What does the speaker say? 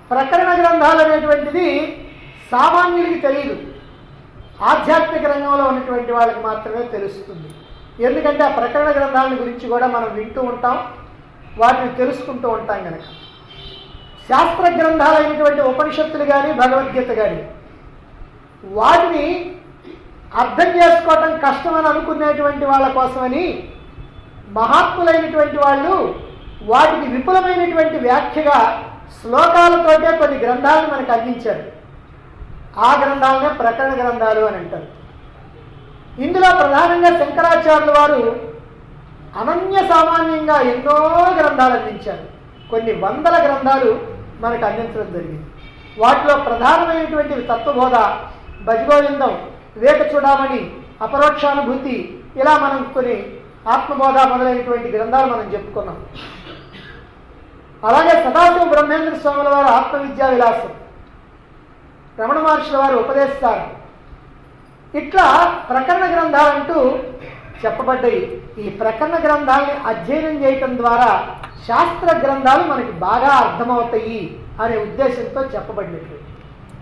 ప్రకరణ గ్రంథాలు అనేటువంటిది సామాన్యులకి తెలియదు ఆధ్యాత్మిక రంగంలో ఉన్నటువంటి వాళ్ళకి మాత్రమే తెలుస్తుంది ఎందుకంటే ఆ ప్రకరణ గ్రంథాల గురించి కూడా మనం వింటూ ఉంటాం వాటిని తెలుసుకుంటూ ఉంటాం కనుక శాస్త్ర గ్రంథాలైనటువంటి ఉపనిషత్తులు కానీ భగవద్గీత కానీ వాటిని అర్థం చేసుకోవటం కష్టమని అనుకునేటువంటి వాళ్ళ కోసమని మహాత్ములైనటువంటి వాళ్ళు వాటికి విపులమైనటువంటి వ్యాఖ్యగా శ్లోకాలతోటే కొన్ని గ్రంథాలను మనకు అందించారు ఆ గ్రంథాలనే ప్రకరణ గ్రంథాలు అని అంటారు ఇందులో ప్రధానంగా శంకరాచార్యుల వారు అనన్య సామాన్యంగా ఎన్నో గ్రంథాలు అందించారు కొన్ని వందల గ్రంథాలు మనకు అందించడం జరిగింది వాటిలో ప్రధానమైనటువంటి తత్వబోధ భజగోవిందం వివేక చూడమని అపరోక్షానుభూతి ఇలా మనం కొన్ని ఆత్మబోధ మొదలైనటువంటి గ్రంథాలు మనం చెప్పుకున్నాం అలాగే సదాశివ బ్రహ్మేంద్ర స్వాముల వారు ఆత్మవిద్యా విలాసం రమణ మహర్షుల వారు ఉపదేశిస్తారు ఇట్లా ప్రకరణ గ్రంథాలంటూ చెప్పబడ్డాయి ఈ ప్రకరణ గ్రంథాలని అధ్యయనం చేయటం ద్వారా శాస్త్ర గ్రంథాలు మనకి బాగా అర్థమవుతాయి అనే ఉద్దేశంతో చెప్పబడినటువంటి